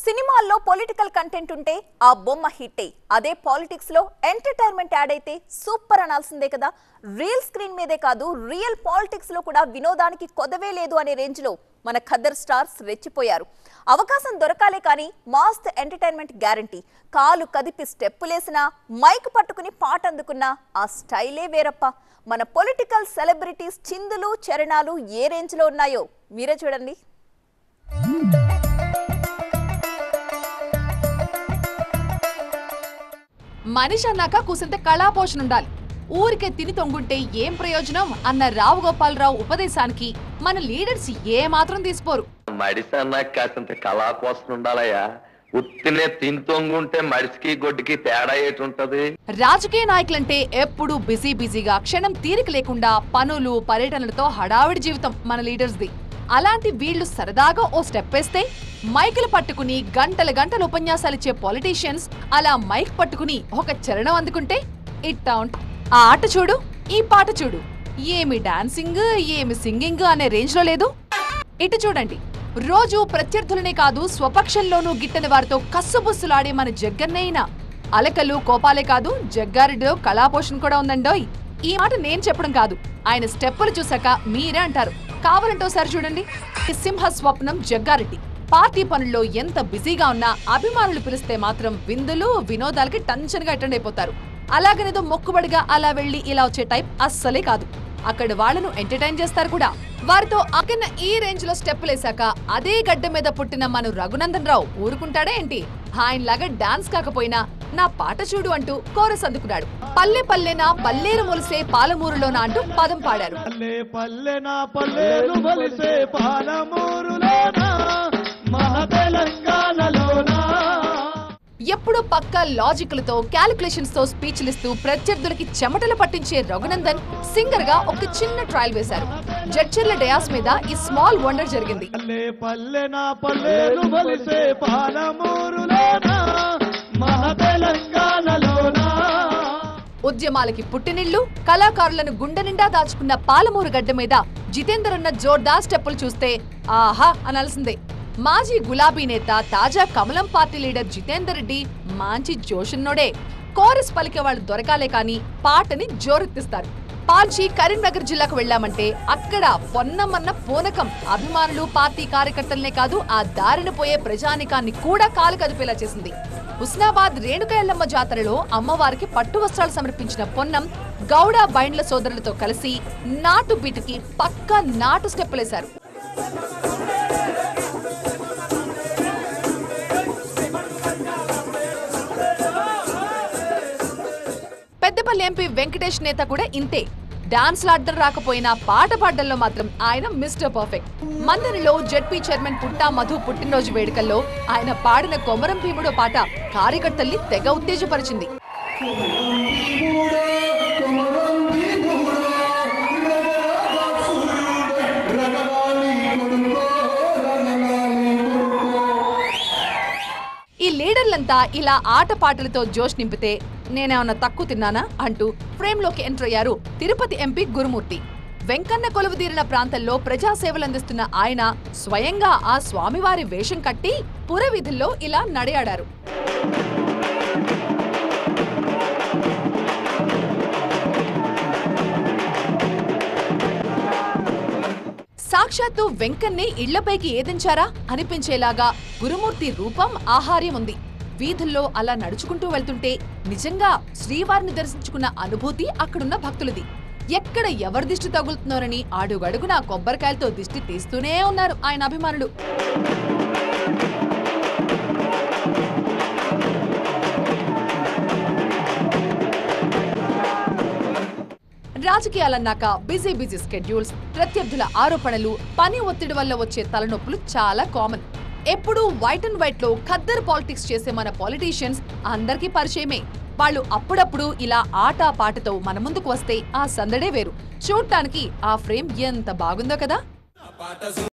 సినిమాల్లో political content ఉంటే ఆ బొమ్మ హిట్టే అదే పాలిటిక్స్ లో ఎంటర్టైన్మెంట్ యాడ్ అయితే సూపర్ అనాల్సిందే కదా రియల్ స్క్రీన్ మీదే కాదు రియల్ పాలిటిక్స్ లో కూడా వినోదానికి కొదవే లేదు అనే రేంజ్ లో మన ఖద్దర్ స్టార్స్ రెచ్చిపోయారు అవకాశం దొరకాలే కానీ మాస్త్ ఎంటర్టైన్మెంట్ గ్యారంటీ కాలు కదిపి స్టెప్పులేసినా మైక్ పట్టుకుని పాట అందుకున్నా ఆ స్టైలే వేరప్ప మన పొలిటికల్ సెలబ్రిటీస్ చిందులు చరణాలు ఏ రేంజ్ లో ఉన్నాయో మీరే చూడండి మనిషి అన్నాక కూసింత కళాపోషణ ఉండాలి ఊరికే తిని తొంగుంటే ఏం ప్రయోజనం అన్న రావు గోపాలరావు ఉపదేశానికి మన లీడర్స్ ఏ మాత్రం తీసిపోరు మడిసి అన్నాక కాసింత కళా కోసం ఉండాలయ్యా ఉత్తినే తింతొంగుంటే మడిసికి గొడ్డుకి తేడా ఏటుంటది రాజకీయ నాయకులంటే ఎప్పుడూ బిజీ బిజీగా క్షణం తీరిక లేకుండా పనులు పర్యటనలతో హడావిడి జీవితం మన లీడర్స్ది అలాంటి వీళ్ళు సరదాగా ఓ స్టెప్ వేస్తే మైకులు పట్టుకుని గంటల గంటల ఉపన్యాసాలు ఇచ్చే పాలిటీషియన్స్ అలా మైక్ పట్టుకుని ఒక చరణం అందుకుంటే ఇట్టా ఉంట్ ఆ ఆట చూడు ఈ పాట చూడు ఏమి డాన్సింగ్ ఏమి సింగింగ్ అనే రేంజ్ లో లేదు ఇటు చూడండి రోజు ప్రత్యర్థులనే కాదు స్వపక్షంలోనూ గిట్టని వారితో కస్సుబుస్సులాడే మన జగ్గన్నైనా అలకలు కోపాలే కాదు జగ్గారెడ్డిలో కళాపోషణ కూడా ఉందండోయ్ ఈ మాట నేను చెప్పడం కాదు ఆయన స్టెప్పులు చూసాక మీరే అంటారు కావాలంటే ఒకసారి చూడండి ఈ సింహ స్వప్నం జగ్గారెడ్డి పార్టీ పనుల్లో ఎంత బిజీగా ఉన్నా అభిమానులు పిలిస్తే మాత్రం విందులు వినోదాలకి టెన్షన్గా అటెండ్ అయిపోతారు అలాగనేదో మొక్కుబడిగా అలా వెళ్ళి ఇలా వచ్చే టైప్ అస్సలే కాదు అక్కడ వాళ్ళను ఎంటర్టైన్ చేస్తారు కూడా వారితో అక్కన్న ఈ రేంజ్ లో స్టెప్పులేశాక అదే గడ్డ మీద పుట్టిన మన రఘునందన్ రావు ఊరుకుంటాడా ఏంటి ఆయనలాగా డాన్స్ కాకపోయినా నా పాట చూడు అంటూ కోరస్ అందుకున్నాడు పల్లె పల్లెన పల్లేరు మొలిసే పాలమూరులోన అంటూ పదం పాడారు పల్లె పల్లె నా పల్లెలు బలిసే పాలమూరులోన మన తెలంగాణలోనా ఎప్పుడూ పక్క లాజిక్లతో క్యాలిక్యులేషన్స్ తో స్పీచ్లిస్తూ ప్రత్యర్థులకి చెమటలు పట్టించే రఘునందన్ సింగర్ గా ఒక చిన్న ట్రయల్ వేశారు జడ్చర్ల డయాస్ మీద ఈ స్మాల్ వండర్ జరిగింది పల్లె పల్లె నా పల్లెలు బలిసే పాలమూరులోన మన తెలంగాణలోనా ఉద్యమాలకి పుట్టినిల్లు కళాకారులను గుండె నిండా దాచుకున్న పాలమూరు గడ్డ మీద జితేందర్ అన్న జోర్దార్ స్టెప్పులు చూస్తే ఆహా అనాల్సిందే మాజీ గులాబీ నేత తాజా కమలం పార్టీ లీడర్ జితేందర్ రెడ్డి మంచి జోషున్నోడే కోరస్ పలికే వాళ్ళు దొరకాలే కానీ పాటని జోరెత్తిస్తారు పాల్చి కరీంనగర్ జిల్లాకు వెళ్ళామంటే అక్కడ పొన్నమన్న పూనకం అభిమానులు పార్టీ కార్యకర్తలనే కాదు ఆ దారిన పోయే ప్రజానికాన్ని కూడా కాలు కదిపేలా చేసింది హుస్నాబాద్ రేణుక ఎల్లమ్మ జాతరలో అమ్మవారికి పట్టు వస్త్రాలు సమర్పించిన పొన్నం గౌడ బైండ్ల సోదరులతో కలిసి నాటు బీటుకి పక్కా నాటు స్టెప్పులేశారు పెద్దపల్లి ఎంపీ వెంకటేష్ నేత కూడా ఇంతే డాన్స్ లాడడం రాకపోయినా పాట పాడడంలో మాత్రం ఆయన మిస్టర్ పర్ఫెక్ట్ మందరిలో జెడ్పీ చైర్మన్ పుట్టా మధు పుట్టినరోజు వేడుకల్లో ఆయన పాడిన కొమరం భీముడో పాట కార్యకర్తల్ని తెగ ఉత్తేజపరిచింది ఈ లీడర్లంతా ఇలా ఆట పాటలతో జోష్ నింపితే నేనేమన్నా తక్కువ తిన్నానా అంటూ ఫ్రేమ్లోకి ఎంటర్ అయ్యారు తిరుపతి ఎంపీ గురుమూర్తి వెంకన్న కొలువుదీరిన ప్రాంతంలో ప్రజాసేవలు అందిస్తున్న ఆయన స్వయంగా ఆ స్వామివారి వేషం కట్టి పురవీధుల్లో ఇలా నడయాడారు సాక్షాత్తు వెంకన్నే ఇళ్లపైకి ఏదించారా అనిపించేలాగా గురుమూర్తి రూపం ఆహార్యం ఉంది వీధుల్లో అలా నడుచుకుంటూ వెళ్తుంటే నిజంగా శ్రీవారిని దర్శించుకున్న అనుభూతి అక్కడున్న భక్తులది ఎక్కడ ఎవరి దిష్టి తగులుతున్నారని అడుగడుగునా కొబ్బరికాయలతో దిష్టి తీస్తూనే ఉన్నారు ఆయన అభిమానులు రాజకీయాలన్నాక బిజీ బిజీ స్కెడ్యూల్స్ ప్రత్యర్థుల ఆరోపణలు పని ఒత్తిడి వల్ల వచ్చే తలనొప్పులు చాలా కామన్ ఎప్పుడూ వైట్ అండ్ వైట్ లో ఖద్దరు పాలిటిక్స్ చేసే మన పాలిటీషియన్స్ అందరికీ పరిచయమే వాళ్ళు అప్పుడప్పుడు ఇలా ఆట పాటతో మన ముందుకు వస్తే ఆ సందడే వేరు చూడటానికి ఆ ఫ్రేమ్ ఎంత బాగుందో కదా